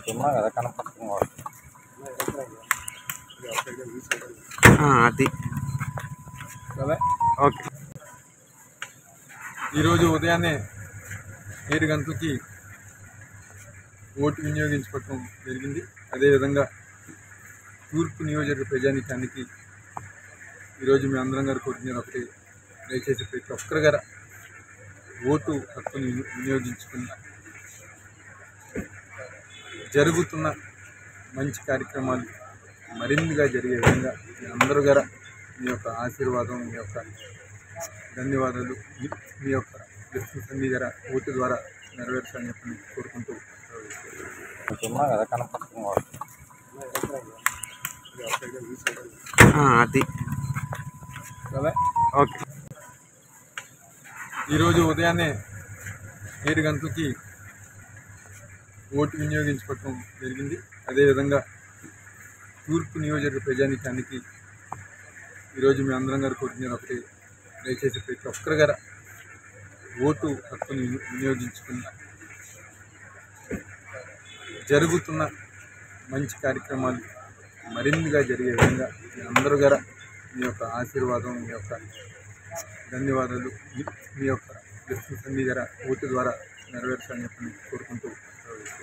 ఉన్నా కదా కనపడుతుంది వాడు. ఆ, అది కదా ఓకే ఈరోజు ఉదయాన్నే ఏడు గంటలకి ఓటు వినియోగించుకోవటం జరిగింది అదేవిధంగా తూర్పు నియోజకవర్గ ప్రజానికానికి ఈరోజు మీ అందరం గారు కోరుకునేది ఒకటి దయచేసి ప్రతి ఒక్కరి గారు ఓటు హక్కుని విని- వినియోగించుకుని జరుగుతున్న మంచి కార్యక్రమాలు మరిన్నిగా జరిగే విధంగా మీ అందరూ గార మీ యొక్క ఆశీర్వాదం మీ యొక్క ధన్యవాదాలు మీ- మీ యొక్క విశ్వసంధి గార ఓటు ద్వారా నెరవేర్చాలని చెప్పి కోరుకుంటూ ఉన్నా కదా కనపడుతుంది వాడు. ఆ, అది కదా ఓకే ఈరోజు ఉదయాన్నే ఏడు గంటలకి ఓటు వినియోగించుకోవటం జరిగింది అదేవిధంగా తూర్పు నియోజకవర్గ ప్రజానికానికి ఈరోజు మీ అందరం గారు కోరుకునేది ఒకటి దయచేసి ప్రతి ఒక్కరి గారు ఓటు హక్కుని విని- వినియోగించుకుని జరుగుతున్న మంచి కార్యక్రమాలు మరిన్నిగా జరిగే విధంగా మీ అందరూ గార మీ యొక్క ఆశీర్వాదం మీ యొక్క ధన్యవాదాలు మీ- మీ యొక్క విశ్వసంధి గార ఓటు ద్వారా నెరవేర్చాలని చెప్పి కోరుకుంటూ